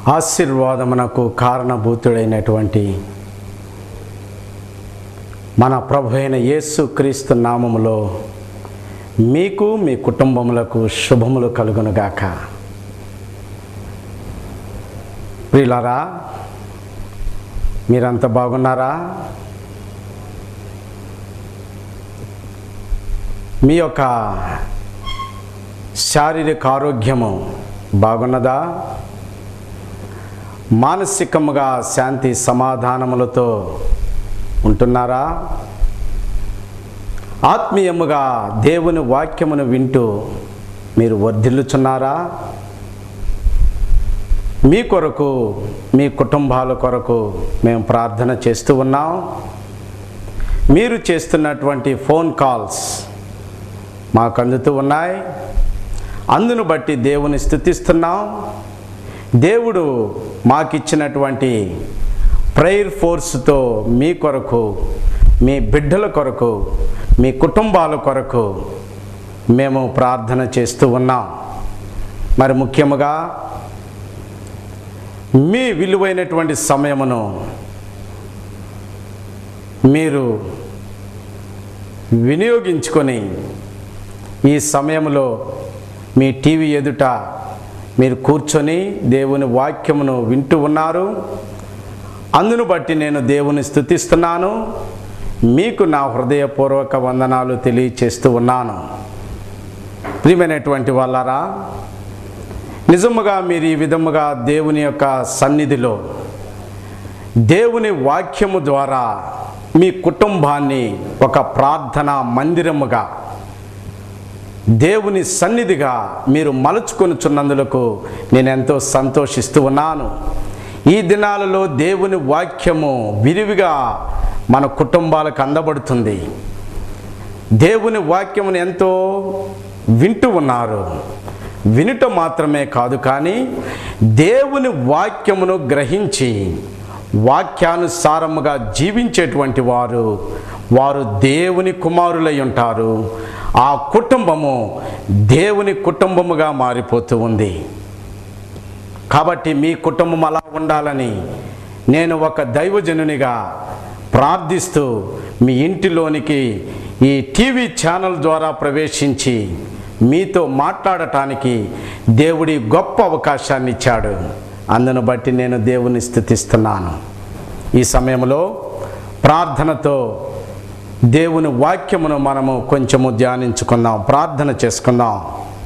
ఆశీర్వాదమునకు కారణభూతుడైనటువంటి మన ప్రభు అయిన యేసు క్రీస్తు నామములో మీకు మీ కుటుంబములకు శుభములు కలుగునుగాక ప్రియులారా మీరంత బాగున్నారా మీ యొక్క శారీరక ఆరోగ్యము బాగున్నదా మానసికముగా శాంతి సమాధానములతో ఉంటున్నారా ఆత్మీయముగా దేవుని వాక్యమును వింటూ మీరు వర్ధిల్లుచున్నారా మీ కొరకు మీ కుటుంబాల కొరకు మేము ప్రార్థన చేస్తూ ఉన్నాం మీరు చేస్తున్నటువంటి ఫోన్ కాల్స్ మాకు అందుతూ ఉన్నాయి అందును బట్టి దేవుని స్థుతిస్తున్నాం దేవుడు మాకిచ్చినటువంటి ప్రేయర్ ఫోర్స్తో మీ కొరకు మీ బిడ్డల కొరకు మీ కుటుంబాల కొరకు మేము ప్రార్థన చేస్తూ ఉన్నాం మరి ముఖ్యముగా మీ విలువైనటువంటి సమయమును మీరు వినియోగించుకొని ఈ సమయంలో మీ టీవీ ఎదుట మీరు కూర్చొని దేవుని వాక్యమును వింటూ ఉన్నారు అందును బట్టి నేను దేవుని స్థుతిస్తున్నాను మీకు నా హృదయపూర్వక వందనాలు తెలియచేస్తూ ఉన్నాను ప్రియమైనటువంటి వాళ్ళారా నిజముగా మీరు ఈ విధముగా దేవుని యొక్క సన్నిధిలో దేవుని వాక్యము ద్వారా మీ కుటుంబాన్ని ఒక ప్రార్థన మందిరముగా దేవుని సన్నిధిగా మీరు మలుచుకొనుచున్నందులకు నేను ఎంతో సంతోషిస్తూ ఉన్నాను ఈ దినాలలో దేవుని వాక్యము విరివిగా మన కుటుంబాలకు అందబడుతుంది దేవుని వాక్యమును ఎంతో వింటూ ఉన్నారు వినుట మాత్రమే కాదు కానీ దేవుని వాక్యమును గ్రహించి వాక్యానుసారముగా జీవించేటువంటి వారు వారు దేవుని కుమారులై ఉంటారు ఆ కుటుంబము దేవుని కుటుంబముగా మారిపోతూ ఉంది కాబట్టి మీ కుటుంబం అలా ఉండాలని నేను ఒక దైవజనునిగా ప్రార్థిస్తూ మీ ఇంటిలోనికి ఈ టీవీ ఛానల్ ద్వారా ప్రవేశించి మీతో మాట్లాడటానికి దేవుడి గొప్ప అవకాశాన్ని ఇచ్చాడు అందును బట్టి నేను దేవుని స్థుతిస్తున్నాను ఈ సమయంలో ప్రార్థనతో దేవుని వాక్యమును మనము కొంచెము ధ్యానించుకుందాం ప్రార్థన చేసుకుందాం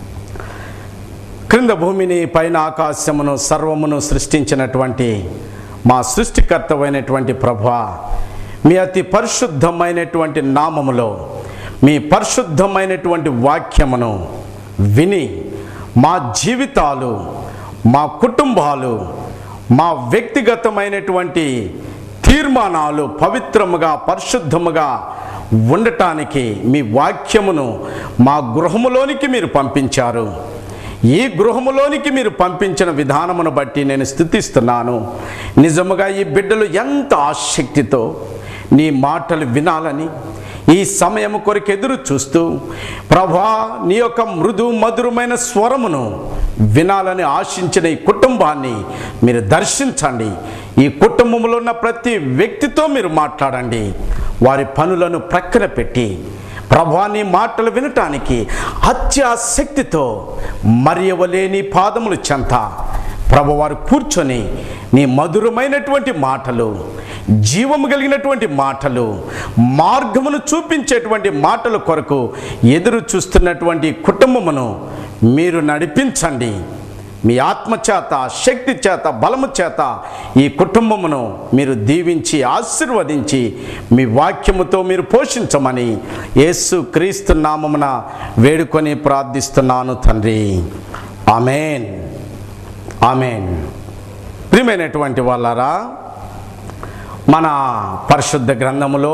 క్రింద భూమిని పైన ఆకాశమును సర్వమును సృష్టించినటువంటి మా సృష్టికర్తమైనటువంటి ప్రభు మీ అతి పరిశుద్ధమైనటువంటి నామములో మీ పరిశుద్ధమైనటువంటి వాక్యమును విని మా జీవితాలు మా కుటుంబాలు మా వ్యక్తిగతమైనటువంటి తీర్మానాలు పవిత్రముగా పరిశుద్ధముగా ఉండటానికి మీ వాక్యమును మా గృహములోనికి మీరు పంపించారు ఈ గృహములోనికి మీరు పంపించిన విధానమును బట్టి నేను స్థుతిస్తున్నాను నిజముగా ఈ బిడ్డలు ఎంత ఆసక్తితో నీ మాటలు వినాలని ఈ సమయం కొరకు ఎదురు చూస్తూ ప్రభా నీ యొక్క మృదు మధురమైన స్వరమును వినాలని ఆశించిన ఈ కుటుంబాన్ని మీరు దర్శించండి ఈ కుటుంబంలో ఉన్న ప్రతి వ్యక్తితో మీరు మాట్లాడండి వారి పనులను ప్రక్కన పెట్టి ప్రభా నీ మాటలు వినటానికి అత్యాసక్తితో మరియవలేని పాదములు చెంత ప్రభువారు కూర్చొని నీ మధురమైనటువంటి మాటలు జీవము కలిగినటువంటి మాటలు మార్గమును చూపించేటువంటి మాటల కొరకు ఎదురు చూస్తున్నటువంటి కుటుంబమును మీరు నడిపించండి మీ ఆత్మ చేత శక్తి చేత బలము చేత ఈ కుటుంబమును మీరు దీవించి ఆశీర్వదించి మీ వాక్యముతో మీరు పోషించమని యేసు క్రీస్తు నామమున వేడుకొని ప్రార్థిస్తున్నాను తండ్రి ఆమెన్ ఆమెన్ ప్రియమైనటువంటి వాళ్ళారా మన పరిశుద్ధ గ్రంథములో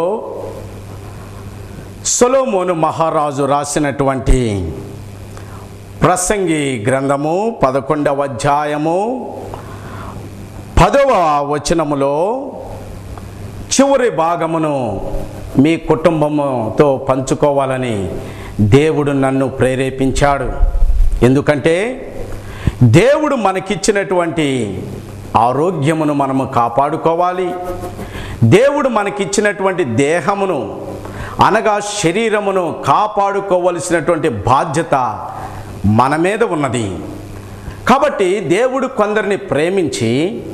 సొలోమోను మహారాజు రాసినటువంటి ప్రసంగి గ్రంథము పదకొండవ అధ్యాయము పదవ వచనములో చివరి భాగమును మీ కుటుంబముతో పంచుకోవాలని దేవుడు నన్ను ప్రేరేపించాడు ఎందుకంటే దేవుడు మనకిచ్చినటువంటి ఆరోగ్యమును మనము కాపాడుకోవాలి దేవుడు మనకిచ్చినటువంటి దేహమును అనగా శరీరమును కాపాడుకోవలసినటువంటి బాధ్యత మన మీద ఉన్నది కాబట్టి దేవుడు కొందరిని ప్రేమించి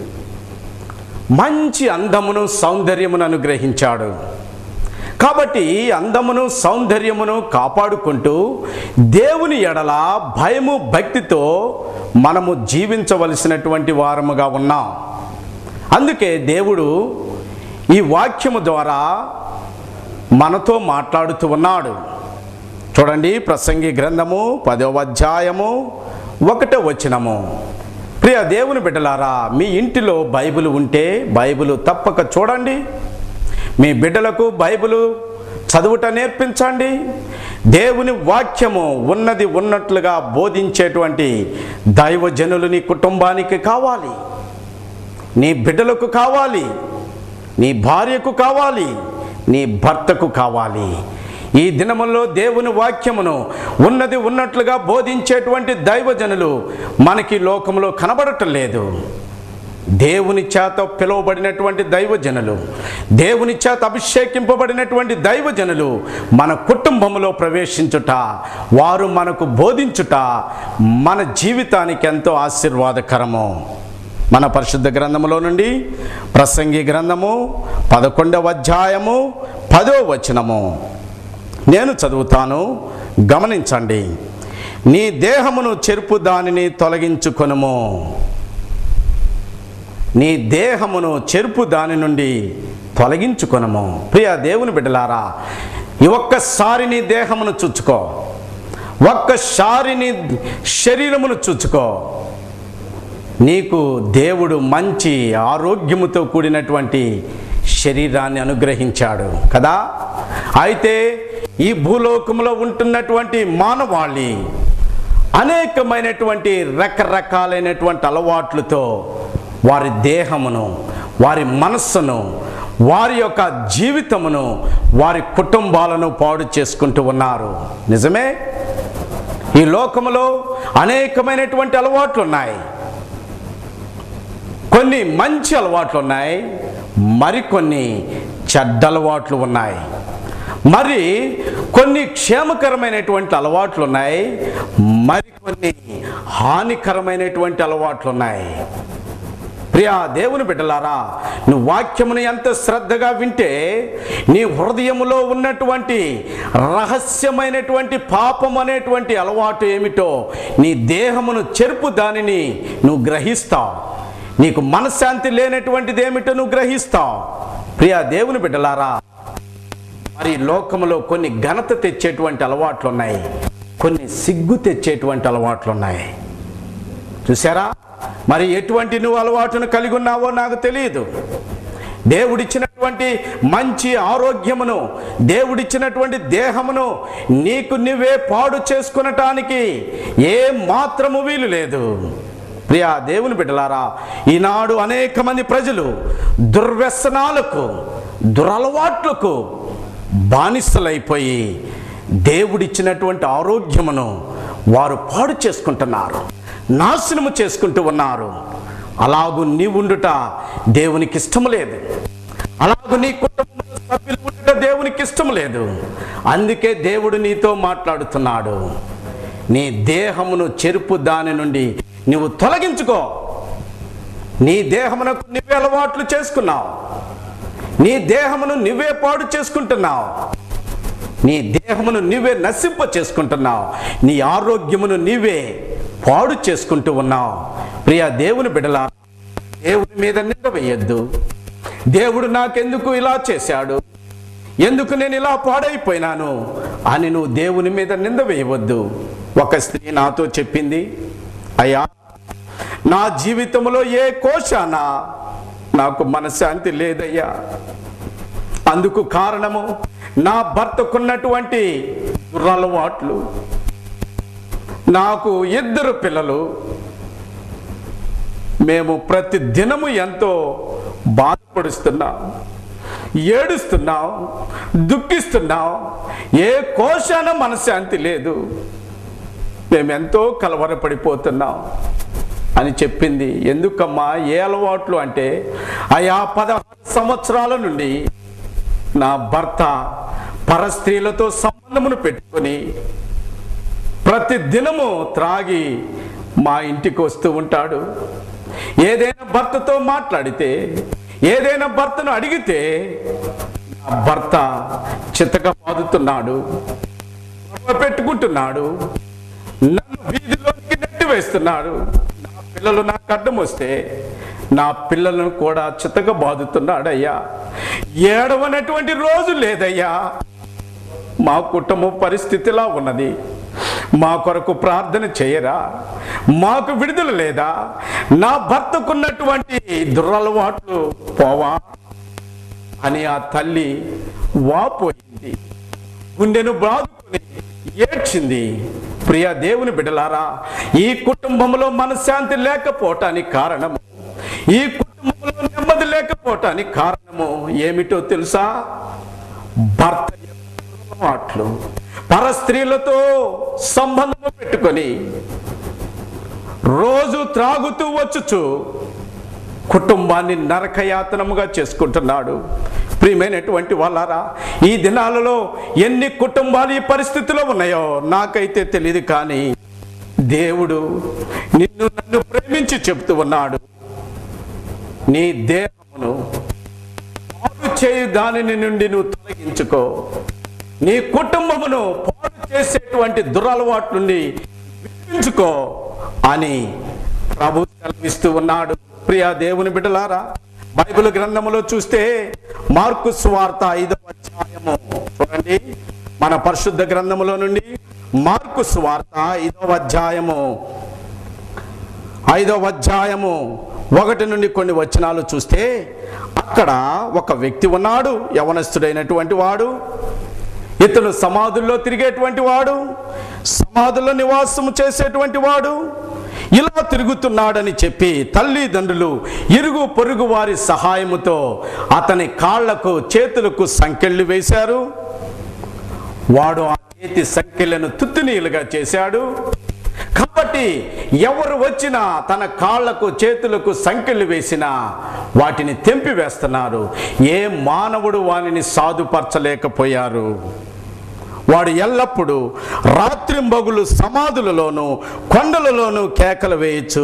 మంచి అందమును సౌందర్యమును అనుగ్రహించాడు కాబట్టి అందమును సౌందర్యమును కాపాడుకుంటూ దేవుని ఎడల భయము భక్తితో మనము జీవించవలసినటువంటి వారముగా ఉన్నాం అందుకే దేవుడు ఈ వాక్యము ద్వారా మనతో మాట్లాడుతూ ఉన్నాడు చూడండి ప్రసంగి గ్రంథము పదవ అధ్యాయము ఒకటో వచనము ప్రియ దేవుని బిడ్డలారా మీ ఇంటిలో బైబిల్ ఉంటే బైబిల్ తప్పక చూడండి మీ బిడ్డలకు బైబిల్ చదువుట నేర్పించండి దేవుని వాక్యము ఉన్నది ఉన్నట్లుగా బోధించేటువంటి దైవజనులు నీ కుటుంబానికి కావాలి నీ బిడ్డలకు కావాలి నీ భార్యకు కావాలి నీ భర్తకు కావాలి ఈ దినముల్లో దేవుని వాక్యమును ఉన్నది ఉన్నట్లుగా బోధించేటువంటి దైవజనులు మనకి లోకంలో కనబడటం లేదు దేవుని చేత పిలువబడినటువంటి దైవజనులు దేవుని చేత అభిషేకింపబడినటువంటి దైవజనులు మన కుటుంబంలో ప్రవేశించుట వారు మనకు బోధించుట మన జీవితానికి ఎంతో ఆశీర్వాదకరము మన పరిశుద్ధ గ్రంథములో నుండి ప్రసంగి గ్రంథము పదకొండవ అధ్యాయము పదో వచనము నేను చదువుతాను గమనించండి నీ దేహమును చెరుపు దానిని తొలగించుకొనుము నీ దేహమును చెరుపు దాని నుండి తొలగించుకొనము ప్రియ దేవుని బిడ్డలారా ఈ ఒక్కసారి నీ దేహమును చుచ్చుకో ఒక్కసారి నీ శరీరమును చుచ్చుకో నీకు దేవుడు మంచి ఆరోగ్యముతో కూడినటువంటి శరీరాన్ని అనుగ్రహించాడు కదా అయితే ఈ భూలోకంలో ఉంటున్నటువంటి మానవాళి అనేకమైనటువంటి రకరకాలైనటువంటి అలవాట్లతో వారి దేహమును వారి మనస్సును వారి యొక్క జీవితమును వారి కుటుంబాలను పాడు చేసుకుంటూ ఉన్నారు నిజమే ఈ లోకములో అనేకమైనటువంటి అలవాట్లు ఉన్నాయి కొన్ని మంచి అలవాట్లు ఉన్నాయి మరికొన్ని చెడ్డ అలవాట్లు ఉన్నాయి మరి కొన్ని క్షేమకరమైనటువంటి అలవాట్లు ఉన్నాయి మరికొన్ని హానికరమైనటువంటి అలవాట్లు ఉన్నాయి ప్రియా దేవుని బిడ్డలారా నువ్వు వాక్యమును ఎంత శ్రద్ధగా వింటే నీ హృదయములో ఉన్నటువంటి రహస్యమైనటువంటి పాపం అనేటువంటి అలవాటు ఏమిటో నీ దేహమును చెరుపు దానిని నువ్వు గ్రహిస్తావు నీకు మనశ్శాంతి లేనటువంటిది ఏమిటో నువ్వు గ్రహిస్తావు ప్రియా దేవుని బిడ్డలారా మరి లోకములో కొన్ని ఘనత తెచ్చేటువంటి అలవాట్లు ఉన్నాయి కొన్ని సిగ్గు తెచ్చేటువంటి అలవాట్లు ఉన్నాయి చూసారా మరి ఎటువంటి నువ్వు అలవాటును కలిగి ఉన్నావో నాకు తెలియదు దేవుడిచ్చినటువంటి మంచి ఆరోగ్యమును దేవుడిచ్చినటువంటి దేహమును నీకు నువ్వే పాడు చేసుకునటానికి ఏ మాత్రము వీలు లేదు ప్రియా దేవుని బిడ్డలారా ఈనాడు అనేక మంది ప్రజలు దుర్వ్యసనాలకు దురలవాట్లకు బానిసలైపోయి దేవుడిచ్చినటువంటి ఆరోగ్యమును వారు పాడు చేసుకుంటున్నారు నాశనము చేసుకుంటూ ఉన్నారు అలాగు నీ ఉండుట దేవునికి ఇష్టం లేదు అలాగు నీ కుటుంబంలో సభ్యులు ఉండుట దేవునికి ఇష్టం లేదు అందుకే దేవుడు నీతో మాట్లాడుతున్నాడు నీ దేహమును చెరుపు దాని నుండి నువ్వు తొలగించుకో నీ దేహమునకు నువ్వే అలవాట్లు చేసుకున్నావు నీ దేహమును నువ్వే పాడు చేసుకుంటున్నావు నీ దేహమును నీవే నశింప చేసుకుంటున్నావు నీ ఆరోగ్యమును నీవే పాడు చేసుకుంటూ ఉన్నావు ప్రియ దేవుని బిడలా దేవుని మీద నింద వేయద్దు దేవుడు నాకెందుకు ఇలా చేశాడు ఎందుకు నేను ఇలా పాడైపోయినాను అని నువ్వు దేవుని మీద నింద వేయవద్దు ఒక స్త్రీ నాతో చెప్పింది అయ్యా నా జీవితంలో ఏ కోశాన నాకు మనశ్శాంతి లేదయ్యా అందుకు కారణము నా భర్తకున్నటువంటి దురలవాట్లు నాకు ఇద్దరు పిల్లలు మేము ప్రతి దినము ఎంతో బాధపడుస్తున్నాం ఏడుస్తున్నాం దుఃఖిస్తున్నాం ఏ కోశాన మనశ్శాంతి లేదు మేమెంతో కలవరపడిపోతున్నాం అని చెప్పింది ఎందుకమ్మా ఏ అలవాట్లు అంటే అయా పదహారు సంవత్సరాల నుండి నా భర్త పరస్త్రీలతో సంబంధమును పెట్టుకొని ప్రతి దినము త్రాగి మా ఇంటికి వస్తూ ఉంటాడు ఏదైనా భర్తతో మాట్లాడితే ఏదైనా భర్తను అడిగితే నా భర్త చితక బాదుతున్నాడు గొడవ పెట్టుకుంటున్నాడు నన్ను వీధిలోకి నెట్టి వేస్తున్నాడు నా పిల్లలు నాకు అడ్డం వస్తే నా పిల్లలను కూడా చితక బాదుతున్నాడయ్యా ఏడవనటువంటి రోజు లేదయ్యా మా కుటుంబం పరిస్థితిలా ఉన్నది మా కొరకు ప్రార్థన చేయరా మాకు విడుదల లేదా నా భర్తకున్నటువంటి దురలవాట్లు పోవా అని ఆ తల్లి వాపోయింది గుండెను బాదుకుని ఏడ్చింది ప్రియ దేవుని బిడలారా ఈ కుటుంబంలో మనశ్శాంతి లేకపోవటానికి కారణము ఈ కుటుంబంలో నెమ్మది లేకపోవటానికి కారణము ఏమిటో తెలుసా భర్త యొక్క మాటలు పరస్త్రీలతో సంబంధం పెట్టుకొని రోజు త్రాగుతూ వచ్చుచు కుటుంబాన్ని నరకయాతనముగా చేసుకుంటున్నాడు ప్రియమైనటువంటి వాళ్ళారా ఈ దినాలలో ఎన్ని కుటుంబాలు ఈ పరిస్థితిలో ఉన్నాయో నాకైతే తెలియదు కానీ దేవుడు నిన్ను నన్ను ప్రేమించి చెప్తూ ఉన్నాడు నీ దేహమును పాడు చేయు దానిని నుండి నువ్వు తొలగించుకో నీ కుటుంబమును పాడు చేసేటువంటి దురలవాటు నుండి విడిపించుకో అని ప్రభు సెలవిస్తూ ఉన్నాడు ప్రియా దేవుని బిడ్డలారా బైబిల్ గ్రంథములో చూస్తే మార్కు స్వార్త ఐదవ అధ్యాయము చూడండి మన పరిశుద్ధ గ్రంథములో నుండి మార్కు స్వార్త ఐదవ అధ్యాయము ఐదవ అధ్యాయము ఒకటి నుండి కొన్ని వచనాలు చూస్తే అక్కడ ఒక వ్యక్తి ఉన్నాడు యవనస్తుడైనటువంటి వాడు ఇతను సమాధుల్లో తిరిగేటువంటి వాడు సమాధుల్లో నివాసము చేసేటువంటి వాడు ఇలా తిరుగుతున్నాడని చెప్పి తల్లిదండ్రులు ఇరుగు పొరుగు వారి సహాయముతో అతని కాళ్లకు చేతులకు సంకెళ్ళు వేశారు వాడు ఆ చేతి సంఖ్యలను తుత్తునీలుగా చేశాడు కాబట్టి ఎవరు వచ్చినా తన కాళ్లకు చేతులకు సంఖ్యలు వేసినా వాటిని తెంపి వేస్తున్నారు ఏ మానవుడు వానిని సాధుపరచలేకపోయారు వాడు ఎల్లప్పుడూ రాత్రింబగులు సమాధులలోను కొండలలోను కేకలు వేయచ్చు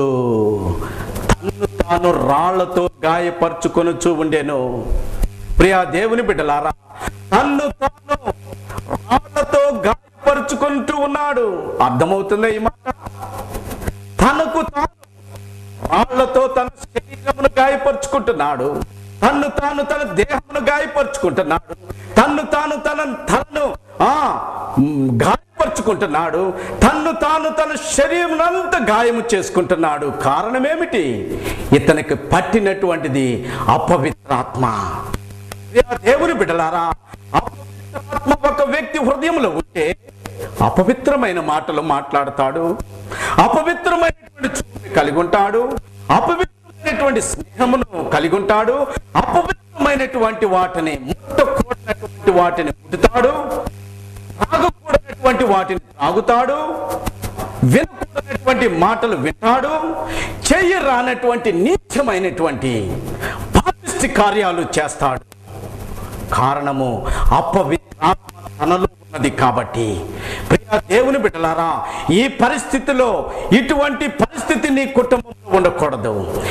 తన్ను తాను రాళ్లతో గాయపరుచుకొనుచూ ఉండెను ప్రియా దేవుని బిడ్డలారా తన్ను తాను రాళ్లతో గాయపరుచుకుంటూ ఉన్నాడు అర్థమవుతుందా ఈ మాట తనకు తాను రాళ్లతో తన శరీరమును గాయపరుచుకుంటున్నాడు తన్ను తాను తన దేహమును గాయపరుచుకుంటున్నాడు తన్ను తాను తన తలను ఆ మ్, గాయపరుచుకుంటున్నాడు తన్ను తాను తన శరీరం అంతా గాయము చేసుకుంటున్నాడు కారణమేమిటి ఇతనికి పట్టినటువంటిది అపవిత్రాత్మ ప్రియ దేవుని బిడ్డలారా అపవిత్రాత్మ ఒక వ్యక్తి హృదయంలో ఉంటే అపవిత్రమైన మాటలు మాట్లాడతాడు అపవిత్రమైనటువంటి చూపు కలిగి ఉంటాడు అపవిత్రమైనటువంటి స్నేహమును కలిగి ఉంటాడు అపవిత్రమైనటువంటి వాటిని ముట్టకూడనటువంటి వాటిని ముట్టుతాడు తాగకూడనటువంటి వాటిని తాగుతాడు వినకూడనటువంటి మాటలు వింటాడు చెయ్యి రానటువంటి నీచమైనటువంటి పాపిష్టి కార్యాలు చేస్తాడు కారణము అపవిత్రాత్మ తనలో ఉన్నది కాబట్టి ప్రియ దేవుని బిడ్డలారా ఈ పరిస్థితిలో ఇటువంటి పరిస్థితి నీ కుటుంబంలో ఉండకూడదు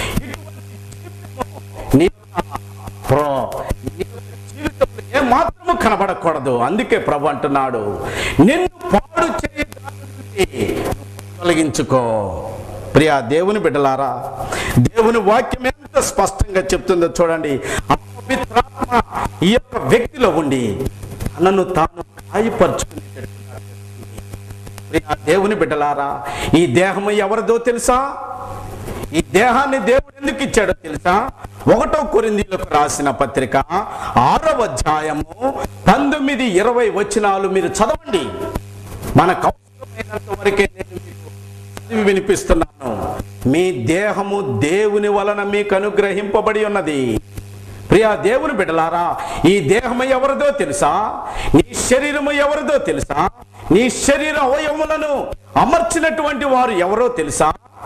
ఇటువంటి నీ ప్రో- నీ జీవితంలో ఏ మాత్రము కనబడకూడదు అందుకే ప్రభు అంటున్నాడు నిన్ను పాడు చేయడానికి తొలగించుకో ప్రియా దేవుని బిడ్డలారా దేవుని వాక్యం ఎంత స్పష్టంగా చెప్తుందో చూడండి అపవిత్రాత్మ ఈ యొక్క వ్యక్తిలో ఉండి తనను తాను గాయపరుచుకునేటట్టుగా చేస్తుంది. ప్రియా దేవుని బిడ్డలారా ఈ దేహము ఎవరిదో తెలుసా ఈ దేహాన్ని దేవుడు ఎందుకు ఇచ్చాడో తెలుసా ఒకటో కొరిందీలకు రాసిన పత్రిక ఆరవ అధ్యాయము పంతొమ్మిది ఇరవై వచనాలు మీరు చదవండి మనకు అవసరమైనంత వరకే నేను మీకు చదివి వినిపిస్తున్నాను మీ దేహము దేవుని వలన మీకు అనుగ్రహింపబడి ఉన్నది ప్రియా దేవుని బిడ్డలారా ఈ దేహము ఎవరిదో తెలుసా నీ శరీరము ఎవరిదో తెలుసా నీ శరీర అవయవములను అమర్చినటువంటి వారు ఎవరో తెలుసా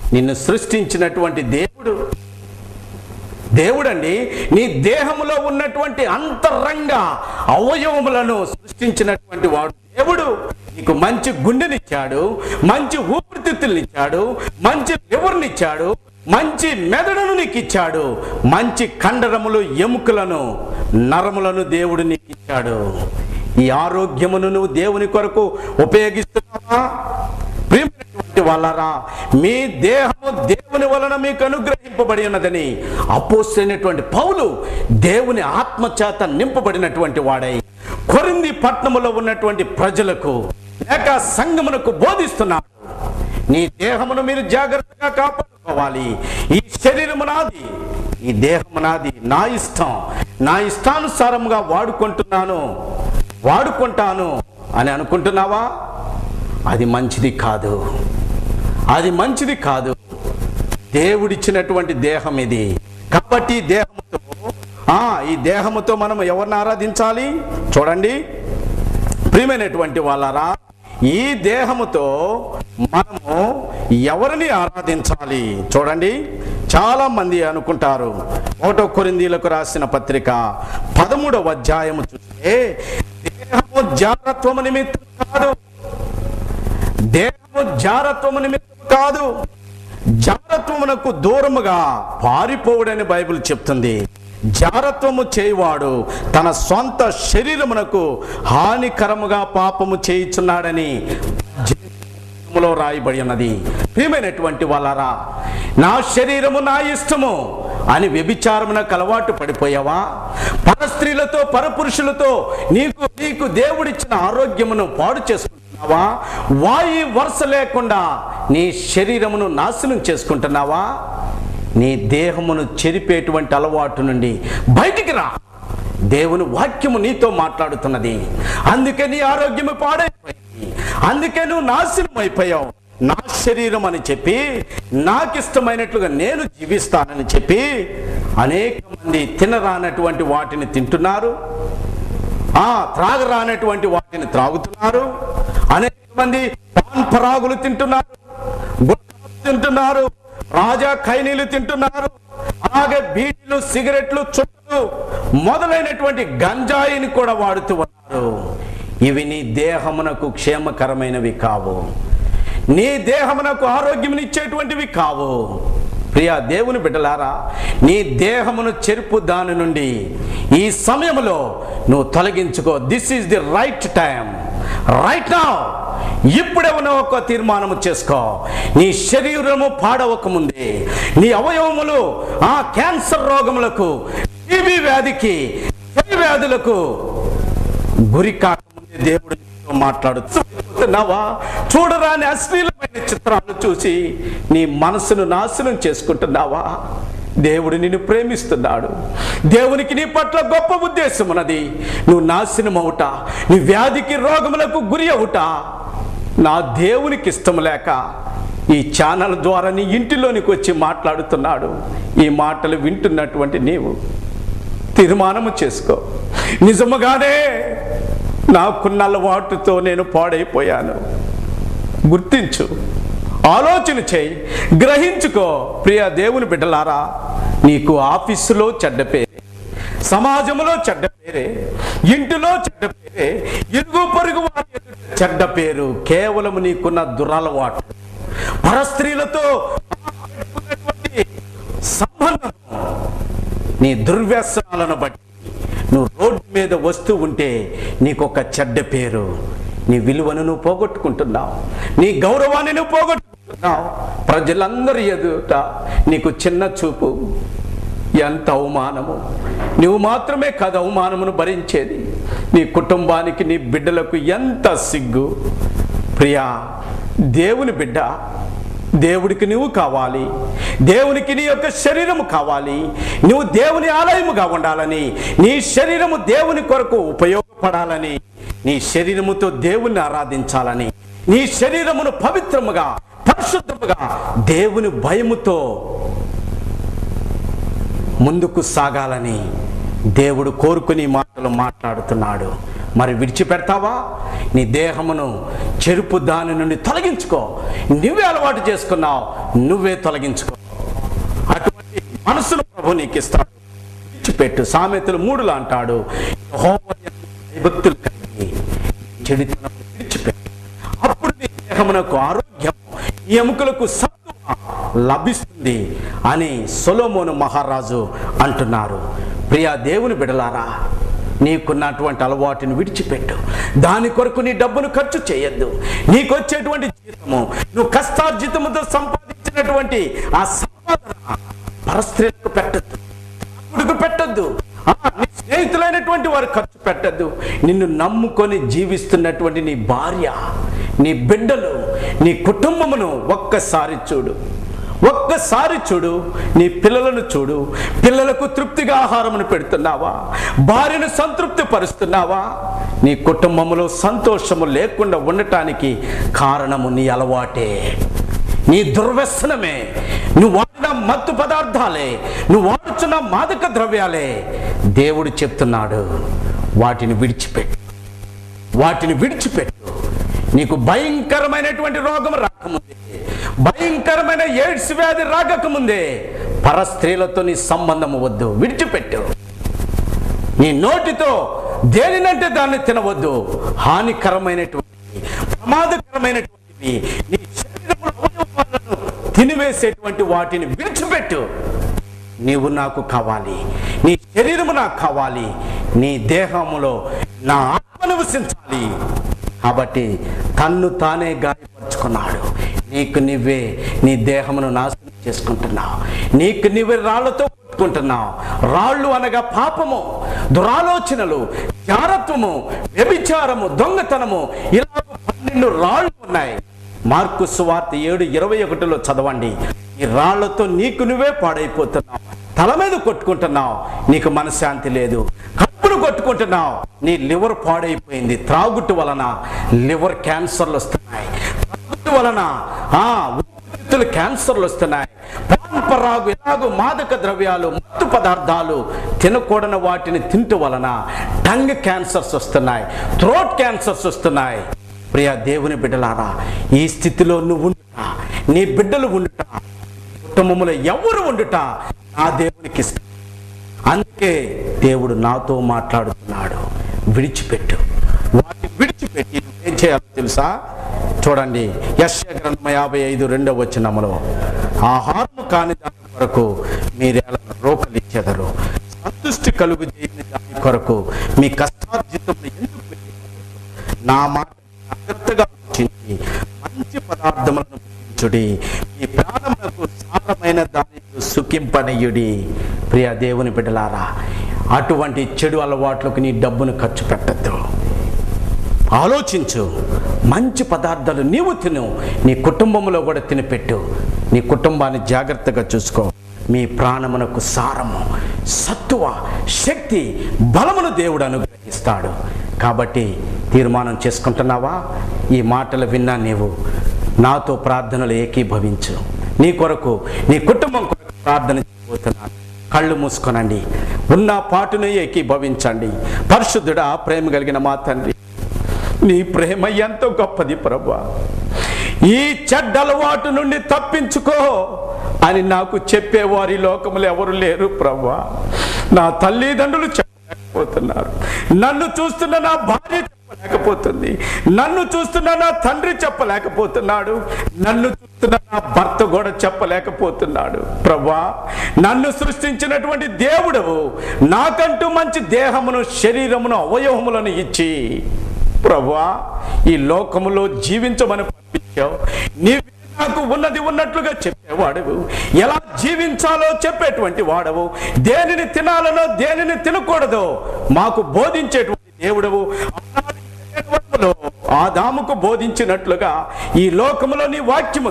నిన్ను సృష్టించినటువంటి దేవుడు దేవుడండి నీ దేహములో ఉన్నటువంటి అంతరంగ అవయవములను సృష్టించినటువంటి వాడు దేవుడు నీకు మంచి గుండెనిచ్చాడు మంచి ఊపిరితిత్తులనిచ్చాడు మంచి లివర్నిచ్చాడు మంచి మెదడును నీకు ఇచ్చాడు మంచి కండరములు ఎముకలను నరములను దేవుడు నీకు ఇచ్చాడు ఈ ఆరోగ్యమును నువ్వు దేవుని కొరకు ఉపయోగిస్తున్నావా ప్రియమైనటువంటి వాళ్ళరా మీ దేహము దేవుని వలన మీకు అనుగ్రహింపబడి ఉన్నదని అపోసైనటువంటి పౌలు దేవుని ఆత్మచేత నింపబడినటువంటి వాడై కొరింది పట్టణములో ఉన్నటువంటి ప్రజలకు లేక సంఘమునకు బోధిస్తున్నాడు నీ దేహమును మీరు జాగ్రత్తగా కాపాడుకోవాలి ఈ శరీరము నాది ఈ దేహము నాది నా ఇష్టం నా ఇష్టానుసారంగా వాడుకుంటున్నాను వాడుకుంటాను అని అనుకుంటున్నావా అది మంచిది కాదు అది మంచిది కాదు దేవుడిచ్చినటువంటి దేహం ఇది కాబట్టి ఈ దేహముతో ఆ ఈ దేహముతో మనం ఎవరిని ఆరాధించాలి చూడండి ప్రియమైనటువంటి వాళ్ళరా ఈ దేహముతో మనము ఎవరిని ఆరాధించాలి చూడండి చాలా మంది అనుకుంటారు ఒకటో కొరిందీలకు రాసిన పత్రిక పదమూడవ అధ్యాయము చూస్తే దేహము జాగ్రత్వము నిమిత్తం కాదు దేహము జారత్వము నిమిత్తం కాదు జారత్వమునకు దూరముగా పారిపోవుడని బైబిల్ చెప్తుంది జారత్వము చేయువాడు తన సొంత శరీరమునకు హానికరముగా పాపము చేయుచున్నాడని జీవితంలో రాయబడి ఉన్నది ప్రియమైనటువంటి వాళ్ళరా నా శరీరము నా ఇష్టము అని వ్యభిచారమునకు అలవాటు పడిపోయావా పరస్త్రీలతో పరపురుషులతో నీకు నీకు దేవుడిచ్చిన ఆరోగ్యమును పాడు చేసుకుంటున్నావా వాయి వరుస లేకుండా నీ శరీరమును నాశనం చేసుకుంటున్నావా నీ దేహమును చెరిపేటువంటి అలవాటు నుండి బయటికి రా దేవుని వాక్యము నీతో మాట్లాడుతున్నది అందుకే నీ ఆరోగ్యము పాడైపోయింది అందుకే నువ్వు నాశనం అయిపోయావు నా శరీరం అని చెప్పి నాకు ఇష్టమైనట్లుగా నేను జీవిస్తానని చెప్పి అనేక మంది తినరానటువంటి వాటిని తింటున్నారు ఆ త్రాగరానటువంటి వాటిని త్రాగుతున్నారు అనేక మంది పాన్ పరాగులు తింటున్నారు గుట్కాలు తింటున్నారు రాజా ఖైనీలు తింటున్నారు అలాగే బీడీలు సిగరెట్లు చుట్టూ మొదలైనటువంటి గంజాయిని కూడా వాడుతూ ఉన్నారు ఇవి నీ దేహమునకు క్షేమకరమైనవి కావు నీ దేహమునకు ఆరోగ్యమునిచ్చేటువంటివి కావు ప్రియా దేవుని బిడ్డలారా నీ దేహమును చెరుపు దాని నుండి ఈ సమయంలో నువ్వు తొలగించుకో this is the right time right నా ఇప్పుడే ఉన్న ఒక తీర్మానం చేసుకో నీ శరీరము పాడవక ముందే నీ అవయవములు ఆ క్యాన్సర్ రోగములకు టీబీ వ్యాధికి క్షయ వ్యాధులకు గురి కాకముందే దేవుడు నీతో మాట్లాడుతున్నావా చూడరాని అశ్లీలమైన చిత్రాలు చూసి నీ మనసును నాశనం చేసుకుంటున్నావా దేవుడు నిన్ను ప్రేమిస్తున్నాడు దేవునికి నీ పట్ల గొప్ప ఉద్దేశం ఉన్నది నువ్వు నాశనం అవుట నీ వ్యాధికి రోగములకు గురి అవుట నా దేవునికి ఇష్టం లేక ఈ ఛానల్ ద్వారా నీ ఇంటిలోనికి వచ్చి మాట్లాడుతున్నాడు ఈ మాటలు వింటున్నటువంటి నీవు తీర్మానము చేసుకో నిజముగానే నాకున్న అలవాటుతో నేను పాడైపోయాను గుర్తించు ఆలోచన చేయి గ్రహించుకో ప్రియ దేవుని బిడ్డలారా నీకు ఆఫీసులో చెడ్డ పేరే సమాజంలో చెడ్డ పేరే ఇంటిలో చెడ్డ పేరే ఇరుగు పొరుగు వారి ఎదుట చెడ్డ పేరు కేవలం నీకున్న దురలవాటు పరస్త్రీలతో పెట్టుకున్నటువంటి సంబంధం నీ దుర్వ్యసనాలను బట్టి నువ్వు రోడ్డు మీద వస్తూ ఉంటే నీకు ఒక చెడ్డ పేరు నీ విలువను నువ్వు పోగొట్టుకుంటున్నావు నీ గౌరవాన్ని నువ్వు పోగొట్టుకుంటున్నావు ప్రజలందరి ఎదుట నీకు చిన్న చూపు ఎంత అవమానము నువ్వు మాత్రమే కాదు అవమానమును భరించేది నీ కుటుంబానికి నీ బిడ్డలకు ఎంత సిగ్గు ప్రియా దేవుని బిడ్డ దేవుడికి నువ్వు కావాలి దేవునికి నీ యొక్క శరీరము కావాలి నువ్వు దేవుని ఆలయముగా ఉండాలని నీ శరీరము దేవుని కొరకు ఉపయోగపడాలని నీ శరీరముతో దేవుని ఆరాధించాలని నీ శరీరమును పవిత్రముగా పరిశుద్ధముగా దేవుని భయముతో ముందుకు సాగాలని దేవుడు కోరుకుని మాటలు మాట్లాడుతున్నాడు మరి విడిచిపెడతావా నీ దేహమును చెరుపు దాని నుండి తొలగించుకో నువ్వే అలవాటు చేసుకున్నావు నువ్వే తొలగించుకో అటువంటి మనసును ప్రభు నీకు ఇస్తాడు విడిచిపెట్టు సామెతలు మూడులో అంటాడు యెహోవా యందు భయభక్తులు కలిగి చెడుతనం విడిచిపెట్టు అప్పుడు నీ దేహమునకు ఆరోగ్యం నీ ఎముకలకు సత్తువ లభిస్తుంది అని సొలోమోను మహారాజు అంటున్నారు ప్రియా దేవుని బిడలారా నీకున్నటువంటి అలవాటుని విడిచిపెట్టు దాని కొరకు నీ డబ్బును ఖర్చు చేయొద్దు నీకు వచ్చేటువంటి జీతము నువ్వు కష్టార్జితముతో సంపాదించినటువంటి ఆ సంపాదన పరస్త్రీలకు పెట్టద్దు తాగుడుకు పెట్టద్దు ఆ, నీ స్నేహితులైనటువంటి వారు ఖర్చు పెట్టద్దు నిన్ను నమ్ముకొని జీవిస్తున్నటువంటి నీ భార్య నీ బిడ్డలు నీ కుటుంబమును ఒక్కసారి చూడు ఒక్కసారి చూడు నీ పిల్లలను చూడు పిల్లలకు తృప్తిగా ఆహారమును పెడుతున్నావా భార్యను సంతృప్తి పరుస్తున్నావా నీ కుటుంబంలో సంతోషము లేకుండా ఉండటానికి కారణము నీ అలవాటే నీ దుర్వ్యసనమే నువ్వు వాడిన మత్తు పదార్థాలే నువ్వు వాడుచున్న మాదక ద్రవ్యాలే దేవుడు చెప్తున్నాడు వాటిని విడిచిపెట్టు వాటిని విడిచిపెట్టు నీకు భయంకరమైనటువంటి రోగం రాకముందే భయంకరమైన ఎయిడ్స్ వ్యాధి రాకముందే పరస్త్రీలతో నీ సంబంధం వద్దు విడిచిపెట్టు నీ నోటితో దేనినంటే దాన్ని తినవద్దు హానికరమైనటువంటి ప్రమాదకరమైనటువంటివి నీ శరీరంలో అవయవాలను తినివేసేటువంటి వాటిని విడిచిపెట్టు నీవు నాకు కావాలి నీ శరీరము నాకు కావాలి నీ దేహములో నా ఆత్మ నివసించాలి కాబట్టి తన్ను తానే గాయపరుచుకున్నాడు నీకు నువ్వే నీ దేహమును నాశనం చేసుకుంటున్నావు నీకు నువ్వే రాళ్లతో కొట్టుకుంటున్నావు రాళ్ళు అనగా పాపము దురాలోచనలు జారత్వము వ్యభిచారము దొంగతనము ఇలా పన్నెండు రాళ్ళు ఉన్నాయి మార్కు సువార్త ఏడు ఇరవై ఒకటిలో చదవండి ఈ రాళ్లతో నీకు నువ్వే పాడైపోతున్నావు తల మీద కొట్టుకుంటున్నావు నీకు మనశ్శాంతి లేదు కప్పును కొట్టుకుంటున్నావు నీ లివర్ పాడైపోయింది త్రాగుట్టు వలన లివర్ క్యాన్సర్లు వస్తున్నాయి త్రాగుట్టు వలన ఆ ఊపిరితిత్తుల క్యాన్సర్లు వస్తున్నాయి పాంపరాగు ఎలాగో మాదక ద్రవ్యాలు మత్తు పదార్థాలు తినకూడని వాటిని తింటూ వలన టంగ్ క్యాన్సర్స్ వస్తున్నాయి థ్రోట్ క్యాన్సర్స్ వస్తున్నాయి ప్రియ దేవుని బిడ్డలారా ఈ స్థితిలో నువ్వు ఉండుట నీ బిడ్డలు ఉండుట కుటుంబంలో ఎవరు ఉండుట నా దేవునికి ఇష్టం అందుకే దేవుడు నాతో మాట్లాడుతున్నాడు విడిచిపెట్టు వాటిని విడిచిపెట్టి ఏం చేయాలో తెలుసా చూడండి యశ గ్రంథం యాభై ఐదు రెండవ వచ్చినములో ఆహారం కాని దాని కొరకు మీరేలా రోకలిచ్చెదరు సంతుష్టి కలుగు చేయని దాని కొరకు మీ కష్టార్జితం ఎందుకు పెట్టి నా మాట జాగ్రత్తగా ఆలోచించి మంచి పదార్థములను భుజించుడి మీ ప్రాణములకు సారమైన దాని సుఖింపనీయుడి ప్రియ దేవుని బిడ్డలారా అటువంటి చెడు అలవాట్లకు నీ డబ్బును ఖర్చు పెట్టద్దు ఆలోచించు మంచి పదార్థాలు నీవు తిను నీ కుటుంబంలో కూడా తినిపెట్టు నీ కుటుంబాన్ని జాగ్రత్తగా చూసుకో మీ ప్రాణమునకు సారము సత్తువ శక్తి బలమును దేవుడు అనుగ్రహిస్తాడు కాబట్టి తీర్మానం చేసుకుంటున్నావా ఈ మాటలు విన్నా నీవు నాతో ప్రార్థనలు ఏకీభవించు నీ కొరకు నీ కుటుంబం కొరకు ప్రార్థన చేయబోతున్నాను కళ్ళు మూసుకొనండి ఉన్న పాటును ఏకీభవించండి పరిశుద్ధుడా ప్రేమ కలిగిన మా తండ్రి నీ ప్రేమ ఎంతో గొప్పది ప్రభా ఈ చెడ్డ అలవాటు నుండి తప్పించుకో అని నాకు చెప్పేవారు ఈ లోకములు ఎవరు లేరు ప్రభా నా తల్లిదండ్రులు చెప్పలేకపోతున్నారు నన్ను చూస్తున్న నా భార్య చెప్పలేకపోతుంది నన్ను చూస్తున్న నా తండ్రి చెప్పలేకపోతున్నాడు నన్ను చూస్తున్న నా భర్త కూడా చెప్పలేకపోతున్నాడు ప్రభా నన్ను సృష్టించినటువంటి దేవుడవు నాకంటూ మంచి దేహమును శరీరమును అవయవములను ఇచ్చి ప్రభా ఈ లోకములో జీవించమని పంపించావు నీవే నాకు ఉన్నది ఉన్నట్లుగా చెప్పేవాడవు ఎలా జీవించాలో చెప్పేటువంటి వాడవు దేనిని తినాలనో దేనిని తినకూడదో మాకు బోధించేటువంటి దేవుడవు ఆనాడు ఏడవములో ఆదాముకు బోధించినట్లుగా ఈ లోకములో నీ వాక్యము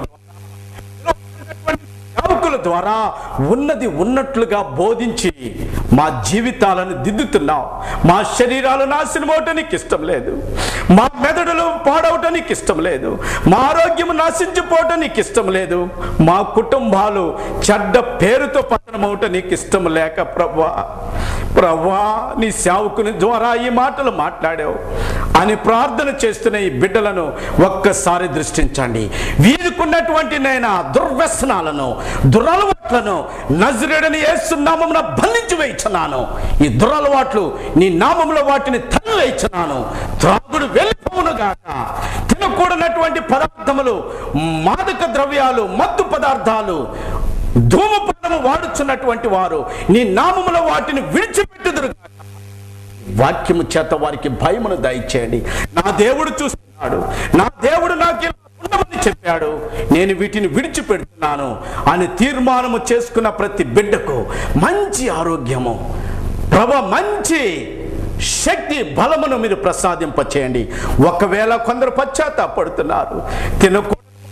సేవకుల ద్వారా ఉన్నది ఉన్నట్లుగా బోధించి మా జీవితాలను దిద్దుతున్నావు మా శరీరాలు నాశనం అవటానికి ఇష్టం లేదు మా మెదడులు పాడవటానికి ఇష్టం లేదు మా ఆరోగ్యం నశించిపోవటానికి ఇష్టం లేదు మా కుటుంబాలు చెడ్డ పేరుతో పతనం అవటానికి ఇష్టం లేక ప్రభా ప్రవ్వా నీ సేవకుని ద్వారా ఈ మాటలు మాట్లాడావు అని ప్రార్థన చేస్తున్న ఈ బిడ్డలను ఒక్కసారి దృష్టించండి వీరికున్నటువంటి నేను దుర్వ్యసనాలను దురలవాట్లను నజరేడని ఏసునామమున బంధించి వేయించున్నాను ఈ దురలవాట్లు నీ నామంలో వాటిని తల్లి వేయించున్నాను త్రాగుడు వెళ్ళిపోవును గాక తినకూడనటువంటి పదార్థములు మాదక ద్రవ్యాలు మత్తు పదార్థాలు ధూమపానము వాడుచున్నటువంటి వారు నీ నామములో వాటిని విడిచిపెట్టుదురు గాక. వాక్యము చేత వారికి భయమును దయచేయండి నా దేవుడు చూస్తున్నాడు నా దేవుడు నాకు ఇలా ఉండమని చెప్పాడు నేను వీటిని విడిచిపెడుతున్నాను అని తీర్మానము చేసుకున్న ప్రతి బిడ్డకు మంచి ఆరోగ్యము ప్రభ మంచి శక్తి బలమును మీరు ప్రసాదింపచేయండి ఒకవేళ కొందరు పశ్చాత్తాపడుతున్నారు తినకూ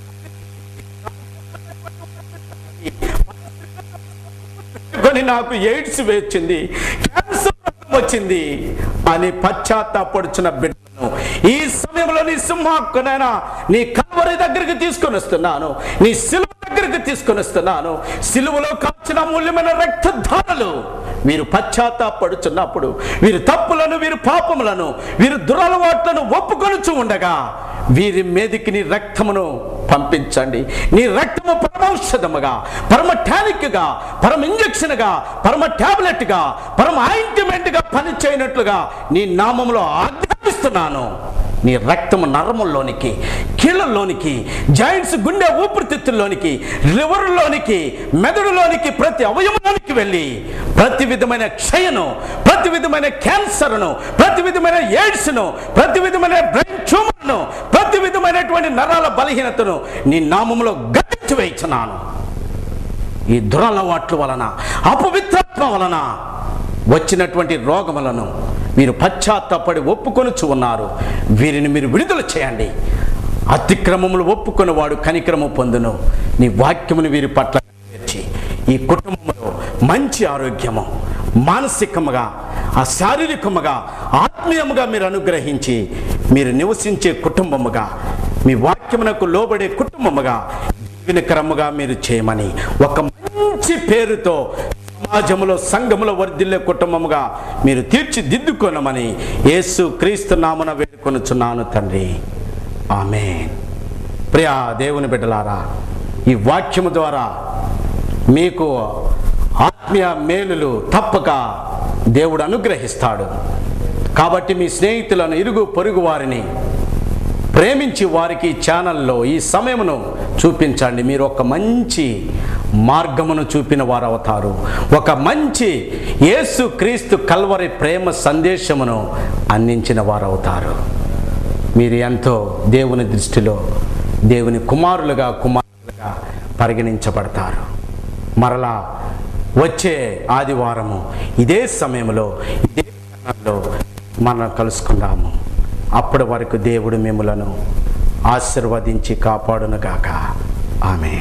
కొని నాకు ఎయిడ్స్ వచ్చింది క్యాన్సర్ రోగం వచ్చింది అని పశ్చాత్తాపడుచున్న బిడ్డను ఈ సమయంలో నీ సింహాక్కునైనా నీ కల్వరి దగ్గరికి తీసుకొని వస్తున్నాను నీ సిలువ దగ్గరికి తీసుకొని వస్తున్నాను సిలువలో కాచిన అమూల్యమైన రక్తధారలు వీరు పశ్చాత్తాపడుచున్నప్పుడు వీరి తప్పులను వీరి పాపములను వీరి దురలవాట్లను ఒప్పుకొనుచు ఉండగా వీరి మీదికి నీ రక్తమును పంపించండి నీ రక్తము పరమౌషధముగా పరమ టానిక్గా పరమ ఇంజక్షన్గా పరమ టాబ్లెట్గా పరమ ఆయింట్మెంట్గా పనిచేయనట్లుగా నీ నామంలో ఆజ్ఞాపిస్తున్నాను నీ రక్తము నరముల్లోనికి కీళ్ళల్లోనికి జాయింట్స్ గుండె ఊపిరితిత్తుల్లోనికి లివర్లోనికి మెదడులోనికి ప్రతి అవయవంలోనికి వెళ్ళి ప్రతి విధమైన క్షయను ప్రతి విధమైన క్యాన్సర్ను ప్రతి విధమైన ఎయిడ్స్ను ప్రతి విధమైన బ్రెయిన్ ట్యూమర్ను ప్రతి విధమైనటువంటి నరాల బలహీనతను నీ నామంలో గట్టించి వేయించున్నాను ఈ దురలవాట్ల వలన అపవిత్రాత్మ వలన వచ్చినటువంటి రోగములను మీరు పశ్చాత్తాపడి ఒప్పుకొనుచు ఉన్నారు వీరిని మీరు విడుదల చేయండి అతిక్రమములు ఒప్పుకొని వాడు కనిక్రమ పొందును నీ వాక్యమును వీరి పట్ల నెరవేర్చి ఈ కుటుంబంలో మంచి ఆరోగ్యము మానసికముగా ఆ శారీరకముగా ఆత్మీయముగా మీరు అనుగ్రహించి మీరు నివసించే కుటుంబముగా మీ వాక్యమునకు లోబడే కుటుంబముగా దీవెనకరముగా మీరు చేయమని ఒక మంచి పేరుతో సమాజంలో సంఘములో వర్ధిల్లే కుటుంబముగా మీరు తీర్చిదిద్దుకోనమని యేసు క్రీస్తు నామన వేడుకొనుచున్నాను తండ్రి ఆమె ప్రియా దేవుని బిడ్డలారా ఈ వాక్యము ద్వారా మీకు ఆత్మీయ మేలులు తప్పక దేవుడు అనుగ్రహిస్తాడు కాబట్టి మీ స్నేహితులను ఇరుగు పొరుగు వారిని ప్రేమించి వారికి ఈ ఛానల్లో ఈ సమయమును చూపించండి మీరు ఒక మంచి మార్గమును చూపిన వారు అవుతారు ఒక మంచి యేసు క్రీస్తు కల్వరి ప్రేమ సందేశమును అందించిన వారు అవుతారు మీరు ఎంతో దేవుని దృష్టిలో దేవుని కుమారులుగా కుమారులుగా పరిగణించబడతారు మరలా వచ్చే ఆదివారము ఇదే సమయంలో ఇదే క్షణంలో మనం కలుసుకుందాము అప్పటి వరకు దేవుడు మిమ్మలను ఆశీర్వదించి కాపాడునుగాక ఆమె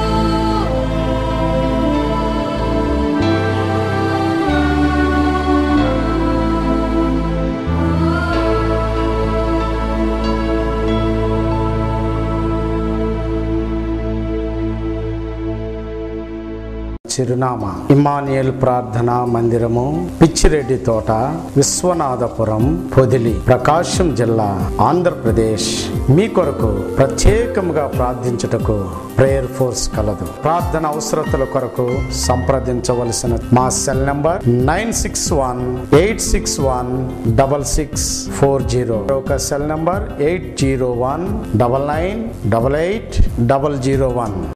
చిరునామా ఇమానియల్ ప్రార్థన మందిరము పిచ్చిరెడ్డి తోట విశ్వనాథపురం పొదిలి ప్రకాశం జిల్లా ఆంధ్రప్రదేశ్ మీ కొరకు ప్రత్యేకముగా ప్రార్థించుటకు ప్రేయర్ ఫోర్స్ కలదు ప్రార్థన అవసరతల కొరకు సంప్రదించవలసిన మా cell number nine six one eight six one double six four zero ఒక cell number eight zero one double nine double eight double zero one